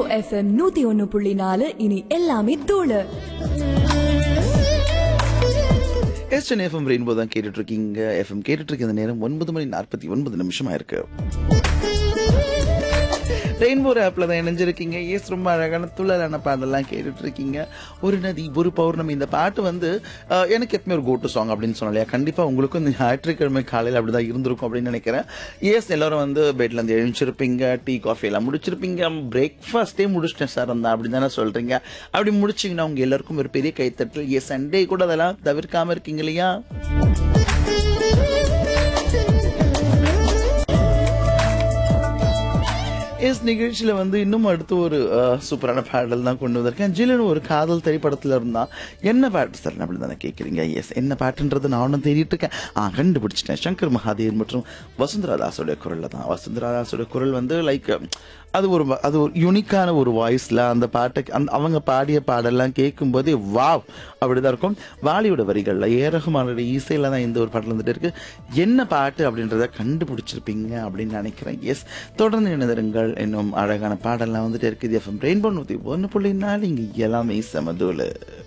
FM நூத்தி ஒன்னு புள்ளி நாலு இனி எல்லாமே தூளு எஸ்டன் எஃப்எம் ரெயின்போ தான் கேட்டுட்டு இருக்கீங்க எஃப்எம் கேட்டுட்டு இருக்க இந்த நேரம் ஒன்பது மணி நாற்பத்தி ஒன்பது நிமிஷமா இருக்கு ரெயின்போ ஆப்ல தான் இணைஞ்சிருக்கீங்க எஸ் ரொம்ப அழகான துள்ளலான பாடலாம் கேட்டுட்டு இருக்கீங்க ஒரு நதி ஒரு பௌர்ணமி இந்த பாட்டு வந்து அஹ், எனக்கு எப்பவுமே ஒரு கோட்டு சாங் அப்படின்னு சொன்னோம் இல்லையா கண்டிப்பா உங்களுக்கும் இந்த ஞாயிற்றுக்கிழமை காலையில் அப்படிதான் இருந்திருக்கும் அப்படின்னு நினைக்கிறேன் எஸ் எல்லாரும் வந்து பெட்ல இருந்து எழுந்திருப்பீங்க டீ காஃபி எல்லாம் முடிச்சிருப்பீங்க பிரேக்ஃபாஸ்டே முடிச்சிட்டேன் சார் அந்த அப்படி தானே சொல்றீங்க அப்படி முடிச்சிங்கன்னா உங்க எல்லாருக்கும் ஒரு பெரிய கைத்தட்டல் எஸ் சண்டே கூட அதெல்லாம் தவிர்க்காம இருக்கீங்க இல்லையா எஸ் நிகழ்ச்சியில வந்து இன்னும் அடுத்து ஒரு அஹ், சூப்பரான பாடல் தான் கொண்டு வந்திருக்கேன் ஜில்லுன்னு ஒரு காதல் திரைப்படத்துல இருந்தா என்ன பாட்டு சார் அப்படி தானே கேட்குறீங்க எஸ் என்ன பாட்டுன்றது நானும் தேடிட்டு இருக்கேன் ஆ கண்டுபிடிச்சிட்டேன் சங்கர் மகாதேவ் மற்றும் வசுந்தரா தாஸோட குரல்ல தான் வசுந்தரா தாஸோட குரல் வந்து லைக் அது ஒரு அது ஒரு யூனிக்கான ஒரு வாய்ஸ்ல அந்த பாட்டை அந்த அவங்க பாடிய பாடெல்லாம் கேட்கும்போது வாவ் அப்படிதான் இருக்கும் வாலியோட வரிகள்ல ஏ ரஹ்மானோட இசையில தான் இந்த ஒரு பாடல் வந்துட்டு இருக்கு என்ன பாட்டு அப்படின்றத கண்டுபிடிச்சிருப்பீங்க அப்படின்னு நினைக்கிறேன் எஸ் தொடர்ந்து இணைந்திருங்கள் இன்னும் அழகான பாடல்லாம் வந்துட்டு இருக்குது எஃப்எம் ரெயின்போ நூத்தி ஒன்று புள்ளி நாலு இங்க எல்லாமே சமதூளு